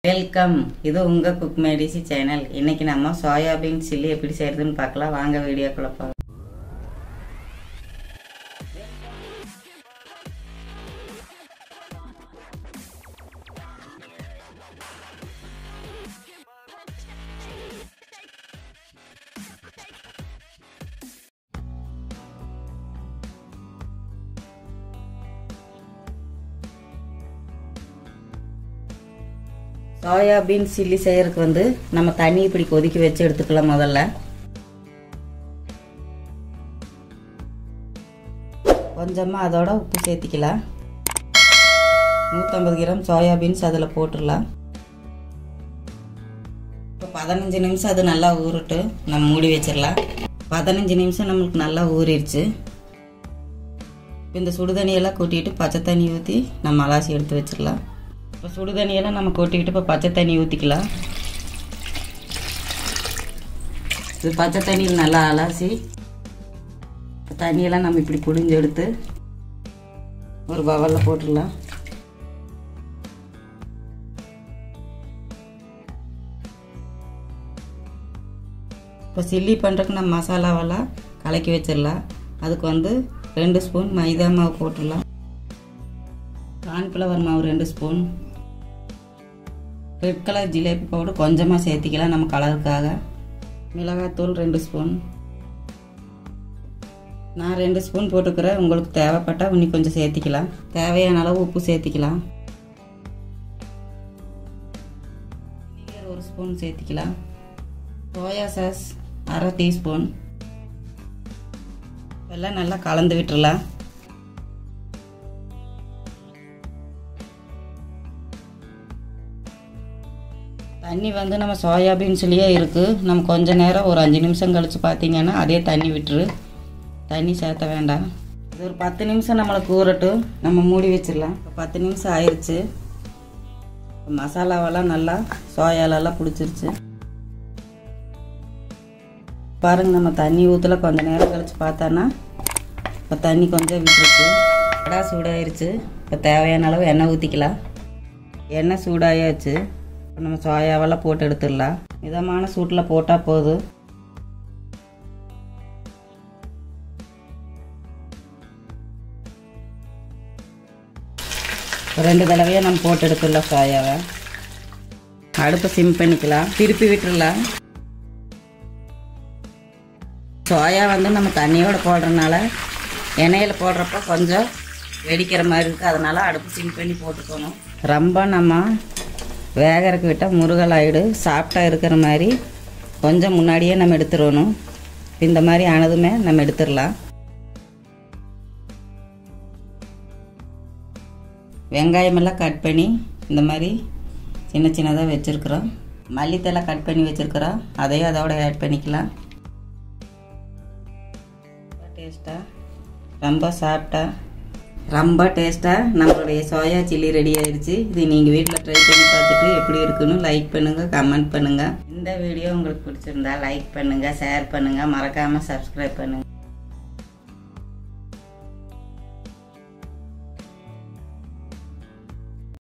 welcome இது உங்கள் cook Medici channel இன்னைக்கு நம்ம சோயாபீன் சில்லி எப்படி செய்யறதுன்னு பார்க்கலாம் வாங்க வீடியோக்குள்ள போகலாம் சோயாபீன் சில்லி செய்யறதுக்கு வந்து நம்ம தண்ணி இப்படி கொதிக்க வச்சு எடுத்துக்கலாம் முதல்ல கொஞ்சமாக அதோட உப்பு சேர்த்திக்கலாம் நூற்றம்பது கிராம் சோயாபீன்ஸ் அதில் போட்டுடலாம் இப்போ பதினஞ்சு நிமிஷம் அது நல்லா ஊறட்டு நம்ம மூடி வச்சிடலாம் பதினஞ்சு நிமிஷம் நம்மளுக்கு நல்லா ஊறிடுச்சு இப்போ இந்த சுடுதண்ணியெல்லாம் கொட்டிட்டு பச்சை தண்ணி ஊற்றி நம்ம அலாசி எடுத்து வச்சிடலாம் இப்போ சுடு தண்ணியெல்லாம் நம்ம கொட்டிக்கிட்டு இப்போ பச்சை தண்ணி ஊற்றிக்கலாம் இது பச்சை தண்ணியில் நல்லா அலாசி தண்ணியெல்லாம் நம்ம இப்படி புழிஞ்சு எடுத்து ஒரு பவலில் போட்டுடலாம் இப்போ சில்லி பண்ணுறதுக்கு நம்ம மசாலாவெல்லாம் கலக்கி வச்சிடலாம் அதுக்கு வந்து ரெண்டு ஸ்பூன் மைதா மாவு போட்டுடலாம் கார்ன்ஃப்ளவர் மாவு ரெண்டு spoon red colour jalebi powder கொஞ்சமாக சேர்த்திக்கலாம் நம்ம கலருக்காக மிளகாத்தூள் ரெண்டு ஸ்பூன் நான் ரெண்டு ஸ்பூன் போட்டுக்கிறேன் உங்களுக்கு தேவைப்பட்டால் இன்னும் கொஞ்சம் சேர்த்திக்கலாம் தேவையான அளவு உப்பு சேர்த்திக்கலாம் ஒரு ஸ்பூன் சேர்த்திக்கலாம் சோயா சாஸ் அரை டீஸ்பூன் எல்லாம் நல்லா கலந்து விட்டுறலாம் தண்ணி வந்து நம்ம சோயாபீன்ஸ்லேயே இருக்குது நம்ம கொஞ்ச நேரம் ஒரு அஞ்சு நிமிஷம் கழித்து பார்த்தீங்கன்னா அதே தண்ணி விட்டுரு தண்ணி சேர்த்த வேண்டாம் இது ஒரு பத்து நிமிஷம் நம்மளை கூறட்டும் நம்ம மூடி வச்சிடலாம் இப்போ பத்து நிமிஷம் ஆயிடுச்சு மசாலாவெல்லாம் நல்லா சோயாலெல்லாம் பிடிச்சிருச்சு பாருங்க நம்ம தண்ணி ஊற்றல கொஞ்சம் நேரம் கழித்து பார்த்தோன்னா இப்போ தண்ணி கொஞ்சம் விட்டுருச்சு கடா சூடாயிருச்சு இப்போ தேவையான அளவு எண்ணெய் ஊற்றிக்கலாம் எண்ணெய் சூடாயாச்சு இப்போ நம்ம சோயாவெல்லாம் போட்டு எடுத்துடலாம் மிதமான சூட்டில் போட்டால் போதும் ரெண்டு தடவையாக நம்ம போட்டு எடுத்துடலாம் சோயாவை அடுப்பை சிம் பண்ணிக்கலாம் திருப்பி விட்டுடலாம் சோயா வந்து நம்ம தண்ணியோட போடுறதுனால எண்ணெயில் போடுறப்ப கொஞ்சம் வெடிக்கிற மாதிரி இருக்குது அதனால் அடுப்பு சிம் பண்ணி போட்டுக்கணும் ரொம்ப நம்ம வேகறக்கு விட்டால் முருகல் ஆயிடு சாஃப்டாக இருக்கிற மாதிரி கொஞ்சம் முன்னாடியே நம்ம எடுத்துடணும் இந்த மாதிரி ஆனதுமே நம்ம எடுத்துடலாம் வெங்காயமெல்லாம் கட் பண்ணி இந்த மாதிரி சின்ன சின்னதாக வச்சுருக்குறோம் மல்லித்தலை கட் பண்ணி வச்சுருக்குறோம் அதையும் அதோட ஆட் பண்ணிக்கலாம் டேஸ்ட்டாக ரொம்ப சாஃப்டாக ரொம்ப டேஸ்ட்டாக நம்மளுடைய சோயா சில்லி ரெடி ஆயிடுச்சு இது நீங்கள் வீட்டில் ட்ரை பண்ணி பார்த்துட்டு எப்படி இருக்குன்னு லைக் பண்ணுங்கள் கமெண்ட் பண்ணுங்கள் இந்த வீடியோ உங்களுக்கு பிடிச்சிருந்தா லைக் பண்ணுங்கள் ஷேர் பண்ணுங்கள் மறக்காமல் சப்ஸ்கிரைப் பண்ணுங்கள்